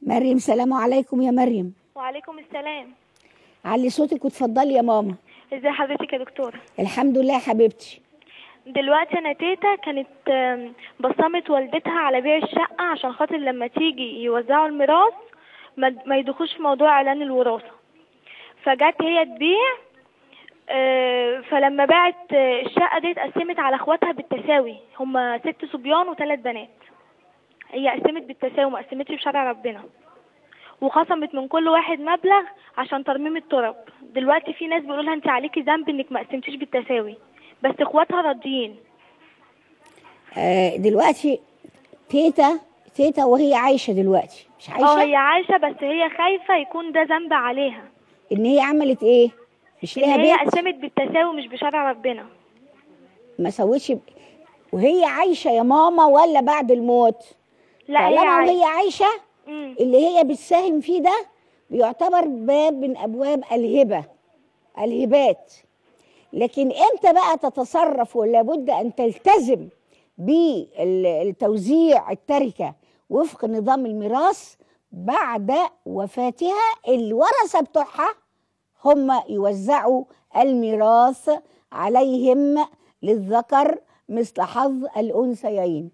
مريم سلام عليكم يا مريم وعليكم السلام علي صوتك واتفضلي يا ماما ازي حضرتك يا دكتورة الحمد لله يا حبيبتي دلوقتي انا تيتا كانت آم، بصمت والدتها على بيع الشقة عشان خاطر لما تيجي يوزعوا الميراث ما ما يدخلوش في موضوع اعلان الوراثة فجت هي تبيع آه، فلما باعت آه، الشقة دي اتقسمت على اخواتها بالتساوي هما ست صبيان وثلاث بنات هي قسمت بالتساوي ما قسمتش بشرع ربنا وخصمت من كل واحد مبلغ عشان ترميم التراب دلوقتي في ناس بيقولوا لها انت عليكي ذنب انك ما قسمتيش بالتساوي بس اخواتها راضيين آه دلوقتي تيتا تيتا وهي عايشه دلوقتي مش اه عايشه هي عايشه بس هي خايفه يكون ده ذنب عليها ان هي عملت ايه مش ان ليها هي بيت قسمت بالتساوي مش بشرع ربنا ما سوتش ب... وهي عايشه يا ماما ولا بعد الموت لا هي طالما عايشه وهي عايشه مم. اللي هي بتساهم فيه ده بيعتبر باب من ابواب الهبه الهبات لكن امتى بقى تتصرف ولا بد ان تلتزم بالتوزيع التركه وفق نظام الميراث بعد وفاتها الورثه بتوعها هم يوزعوا الميراث عليهم للذكر مثل حظ الانثيين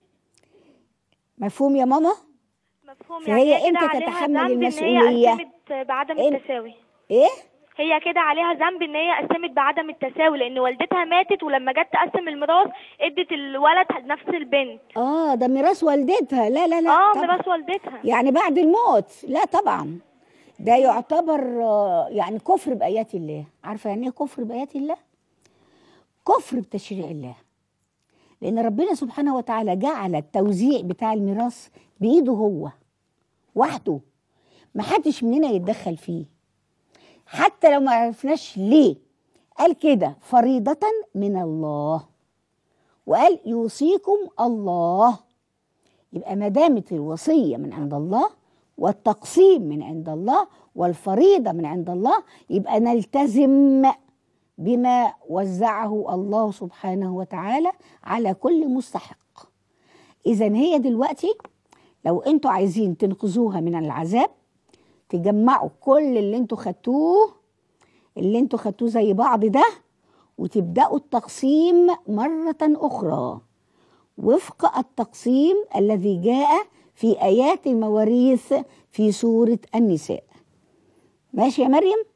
مفهوم يا ماما مفهوم فهي يعني هي كده امتى عليها تتحمل ذنب المسؤولية؟ ان هي قسمت بعدم إم- التساوي ايه هي كده عليها ذنب ان هي قسمت بعدم التساوي لان والدتها ماتت ولما جت تقسم الميراث ادت الولد نفس البنت اه ده ميراث والدتها لا لا لا اه طبعاً. ميراث والدتها يعني بعد الموت لا طبعا ده يعتبر آه، يعني كفر بآيات الله عارفة يعني ايه كفر بآيات الله كفر بتشريع الله لأن ربنا سبحانه وتعالى جعل التوزيع بتاع الميراث بإيده هو وحده ما حدش مننا يتدخل فيه حتى لو ما عرفناش ليه قال كده فريضة من الله وقال يوصيكم الله يبقى ما دامت الوصيه من عند الله والتقسيم من عند الله والفريضه من عند الله يبقى نلتزم بما وزعه الله سبحانه وتعالى على كل مستحق اذا هي دلوقتي لو انتوا عايزين تنقذوها من العذاب تجمعوا كل اللي انتوا خدتوه اللي انتوا خدتوه زي بعض ده وتبداوا التقسيم مره اخرى وفق التقسيم الذي جاء في آيات المواريث في سورة النساء ماشي يا مريم